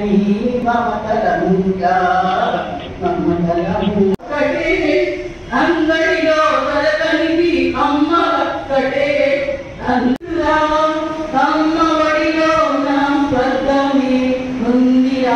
నీ మమతలముగా మమతలము ఒక్కటే అందరిలో దొరకనిది అమ్మ ఒక్కటే అందులా అమ్మ ఒడిలో నా స్వర్గమే ఉందిరా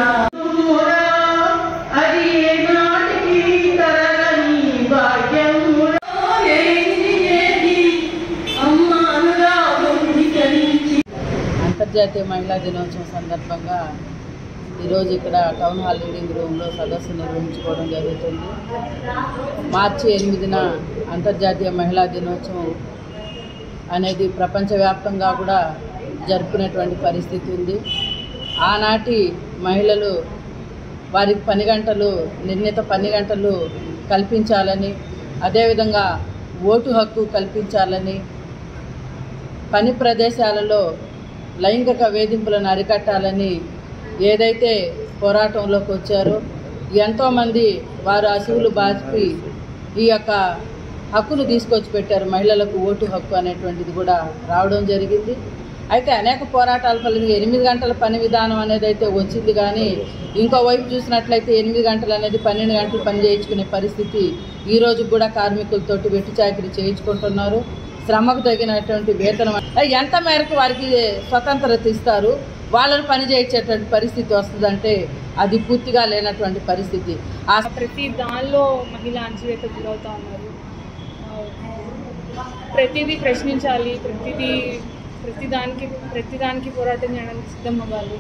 అది ఏనాటికి తరగని భాగ్యములో ఏంది ఏది అమ్మ అనురాగం నికరించి అంతర్జాతీయ మహిళా దినోత్సవం సందర్భంగా ఈరోజు ఇక్కడ టౌన్ హాల్ రీడింగ్ రూమ్లో సదస్సు నిర్వహించుకోవడం జరుగుతుంది మార్చి ఎనిమిదిన అంతర్జాతీయ మహిళా దినోత్సవం అనేది ప్రపంచవ్యాప్తంగా కూడా జరుపుకునేటువంటి పరిస్థితి ఉంది ఆనాటి మహిళలు వారికి పని గంటలు నిర్ణీత పని గంటలు కల్పించాలని అదేవిధంగా ఓటు హక్కు కల్పించాలని పని ప్రదేశాలలో లైంగిక వేధింపులను అరికట్టాలని ఏదైతే పోరాటంలోకి వచ్చారో ఎంతోమంది వారు అసువులు బాచి ఈ యొక్క హక్కును తీసుకొచ్చి పెట్టారు మహిళలకు ఓటు హక్కు అనేటువంటిది కూడా రావడం జరిగింది అయితే అనేక పోరాటాల ఫలితంగా ఎనిమిది గంటల పని విధానం అనేది అయితే వచ్చింది కానీ ఇంకోవైపు చూసినట్లయితే ఎనిమిది గంటలు అనేది పన్నెండు గంటలు పని చేయించుకునే పరిస్థితి ఈ రోజు కూడా కార్మికులతోటి వెట్టి చాకరీ చేయించుకుంటున్నారు శ్రమకు తగినటువంటి వేతనం ఎంత మేరకు వారికి స్వతంత్రత ఇస్తారు వాళ్ళని పని చేయించేటువంటి పరిస్థితి వస్తుందంటే అది పూర్తిగా లేనటువంటి పరిస్థితి ఆ ప్రతి దానిలో మహిళ అణచివేత గురవుతా ఉన్నారు ఆ, ప్రతిదీ ప్రశ్నించాలి ప్రతిదీ ప్రతిదానికి ప్రతిదానికి పోరాటం చేయడానికి సిద్ధం అవ్వాలి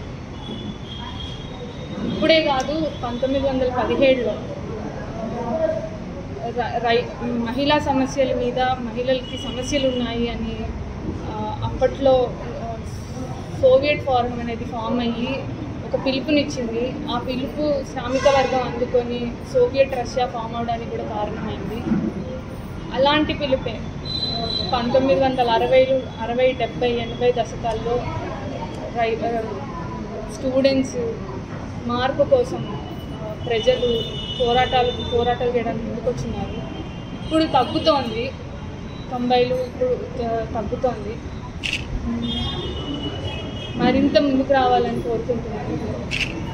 ఇప్పుడే కాదు పంతొమ్మిది వందల పదిహేడులో ర- రై మహిళా సమస్యల మీద మహిళలకి సమస్యలు ఉన్నాయి అని ఆ, అప్పట్లో ఆ, సోవియట్ ఫోరం అనేది ఫామ్ అయ్యి ఒక పిలుపునిచ్చింది ఆ పిలుపు శ్రామిక వర్గం అందుకొని సోవియట్ రష్యా ఫామ్ అవడానికి కూడా కారణమైంది అలాంటి పిలుపే పంతొమ్మిది వందల అరవైలు అరవై డెబ్బై ఎనభై దశకాల్లో రై స్టూడెంట్స్ మార్పు కోసం ఆ, ప్రజలు పోరాటాలు పోరాటాలు చేయడానికి ముందుకొచ్చినారు ఇప్పుడు తగ్గుతోంది తొంభైలు ఇప్పుడు ఆ, తగ్గుతోంది ఉమ్, మరింత ముందుకు రావాలని కోరుకుంటున్నాను